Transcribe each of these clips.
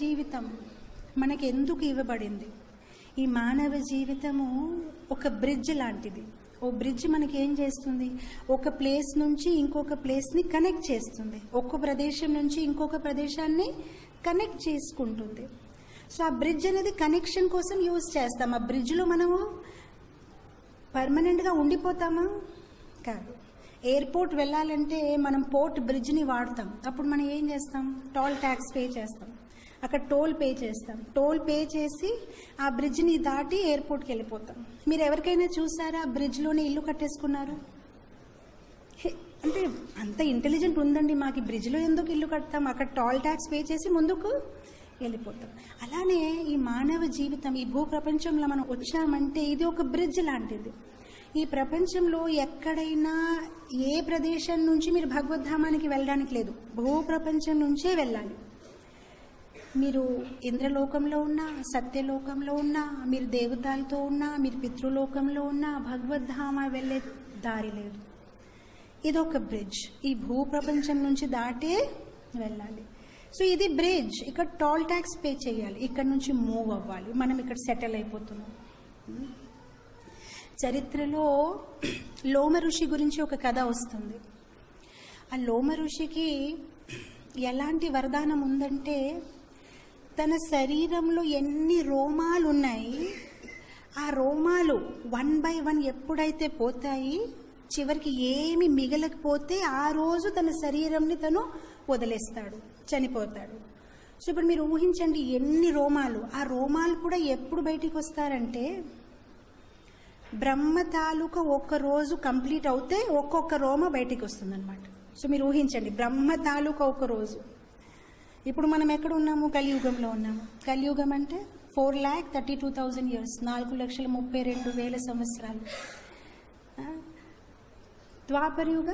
జీవితం మనకి ఎందుకు ఇవ్వబడింది ఈ మానవ జీవితము ఒక బ్రిడ్జ్ లాంటిది ఓ బ్రిడ్జ్ మనకి ఏం చేస్తుంది ఒక ప్లేస్ నుంచి ఇంకొక ప్లేస్ని కనెక్ట్ చేస్తుంది ఒక్క ప్రదేశం నుంచి ఇంకొక ప్రదేశాన్ని కనెక్ట్ చేసుకుంటుంది సో ఆ బ్రిడ్జ్ అనేది కనెక్షన్ కోసం యూజ్ చేస్తాం ఆ బ్రిడ్జ్లో మనము పర్మనెంట్గా ఉండిపోతామా కాదు ఎయిర్పోర్ట్ వెళ్ళాలంటే మనం పోర్ట్ బ్రిడ్జ్ని వాడతాం అప్పుడు మనం ఏం చేస్తాం టోల్ ట్యాక్స్ పే చేస్తాం అక్కడ టోల్ పే చేస్తాం టోల్ పే చేసి ఆ బ్రిడ్జ్ని దాటి ఎయిర్పోర్ట్కి వెళ్ళిపోతాం మీరు ఎవరికైనా చూసారా ఆ బ్రిడ్జ్లోనే ఇల్లు కట్టేసుకున్నారు హే, అంటే అంత ఇంటెలిజెంట్ ఉందండి మాకు ఈ బ్రిడ్జ్లో ఎందుకు ఇల్లు కడతాం అక్కడ టోల్ ట్యాక్స్ పే చేసి ముందుకు వెళ్ళిపోతాం అలానే ఈ మానవ జీవితం ఈ భూ ప్రపంచంలో మనం వచ్చామంటే ఇది ఒక బ్రిడ్జ్ లాంటిది ఈ ప్రపంచంలో ఎక్కడైనా ఏ ప్రదేశం నుంచి మీరు భగవద్ధామానికి వెళ్ళడానికి లేదు భూ ప్రపంచం నుంచే వెళ్ళాలి మీరు ఇంద్రలోకంలో ఉన్నా సత్యలోకంలో ఉన్నా మీరు దేవతలతో ఉన్నా మీరు పితృలోకంలో ఉన్నా భగవద్ధామ వెళ్ళే దారి లేదు ఇది ఒక బ్రిడ్జ్ ఈ భూ ప్రపంచం నుంచి దాటే వెళ్ళాలి సో ఇది బ్రిడ్జ్ ఇక్కడ టోల్ ట్యాక్స్ పే చేయాలి ఇక్కడ నుంచి మూవ్ అవ్వాలి మనం ఇక్కడ సెటిల్ అయిపోతున్నాం చరిత్రలో లోమ ఋషి గురించి ఒక కథ వస్తుంది ఆ లోమ ఋషికి ఎలాంటి వరదానం ఉందంటే తన శరీరంలో ఎన్ని రోమాలు ఉన్నాయి ఆ రోమాలు వన్ బై వన్ ఎప్పుడైతే పోతాయి చివరికి ఏమి మిగలకపోతే ఆ రోజు తన శరీరంని తను వదిలేస్తాడు చనిపోతాడు సో ఇప్పుడు మీరు ఊహించండి ఎన్ని రోమాలు ఆ రోమాలు కూడా ఎప్పుడు బయటికి వస్తారంటే బ్రహ్మ తాలూకా ఒక్క రోజు కంప్లీట్ అవుతే ఒక్కొక్క రోమ బయటికి వస్తుందన్నమాట సో మీరు ఊహించండి బ్రహ్మ తాలూకా ఒక రోజు ఇప్పుడు మనం ఎక్కడ ఉన్నాము కలియుగంలో ఉన్నాము కలియుగం అంటే four lakh thirty two thousand years నాలుగు లక్షల ముప్పై రెండు వేల సంవత్సరాలు ఆ? Dwapara Yuga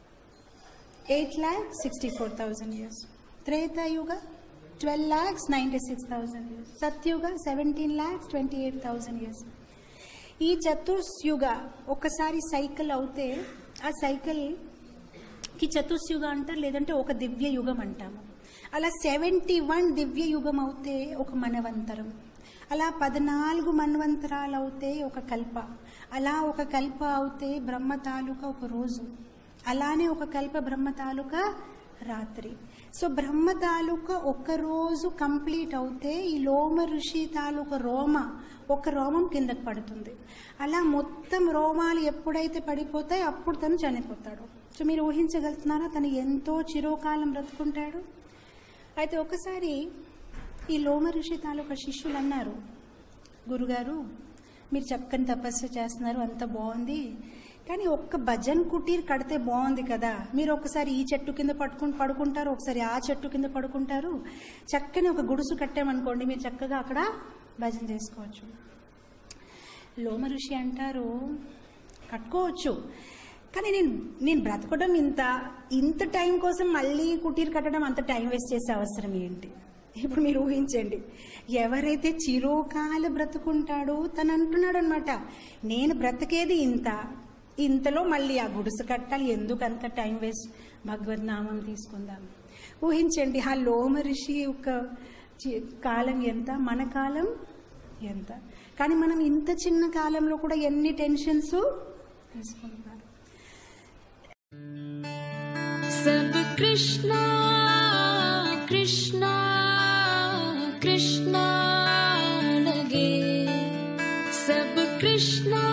eight lakh sixty four thousand years Treta Yuga twelve lakhs ninety six thousand years Satyuga seventeen lakhs twenty eight thousand years ఈ చతుర్యుగ ఒకసారి సైకిల్ అవుతే ఆ సైకిల్కి చతుర్యుగ అంటారు లేదంటే ఒక దివ్య యుగం అంటాము అలా సెవెంటీ వన్ దివ్య యుగం అవుతే ఒక మనవంతరం అలా పద్నాలుగు మన్వంతరాలు అవుతే ఒక కల్ప అలా ఒక కల్ప అవుతే బ్రహ్మ తాలూకా ఒక రోజు అలానే ఒక కల్ప బ్రహ్మ తాలూకా రాత్రి సో బ్రహ్మ తాలూకా ఒక్క రోజు కంప్లీట్ అవుతే ఈ లోమ ఋషి తాలూకా రోమ ఒక రోమం కిందకు పడుతుంది అలా మొత్తం రోమాలు ఎప్పుడైతే పడిపోతాయి అప్పుడు తను చనిపోతాడు సో మీరు ఊహించగలుగుతున్నారా తను ఎంతో చిరోకాలం బ్రతుకుంటాడు అయితే ఒకసారి ఈ లోమ ఋషి తాలూకా శిష్యులు అన్నారు గురుగారు మీరు చక్కని తపస్సు చేస్తున్నారు అంత బాగుంది కానీ ఒక్క భజన్ కుటీర్ కడితే బాగుంది కదా మీరు ఒకసారి ఈ చెట్టు కింద పట్టుకుని పడుకుంటారు ఒకసారి ఆ చెట్టు కింద పడుకుంటారు చక్కని ఒక గుడుసు కట్టామనుకోండి మీరు చక్కగా అక్కడ భజన చేసుకోవచ్చు లోమ ఋషి అంటారు కట్టుకోవచ్చు కానీ నేను నేను బ్రతకడం ఇంత ఇంత టైం కోసం మళ్ళీ కుటీర్ కట్టడం అంత టైం వేస్ట్ చేసే అవసరం ఏంటి ఇప్పుడు మీరు ఊహించండి ఎవరైతే చిరోకాల బ్రతుకుంటాడో తను అంటున్నాడు అనమాట నేను బ్రతికేది ఇంత ఇంతలో మళ్ళీ ఆ గుడిసె కట్టాలి ఎందుకు అంత టైం వేస్ట్ భగవద్నామం తీసుకుందాం ఊహించండి ఆ లోమ ఋషి యొక్క చి- కాలం ఎంత మన కాలం ఎంత కానీ మనం ఇంత చిన్న కాలంలో కూడా ఎన్ని టెన్షన్స్ తీసుకుంటున్నారు सब कृष्णा कृष्णा कृष्णा लगे सब कृष्णा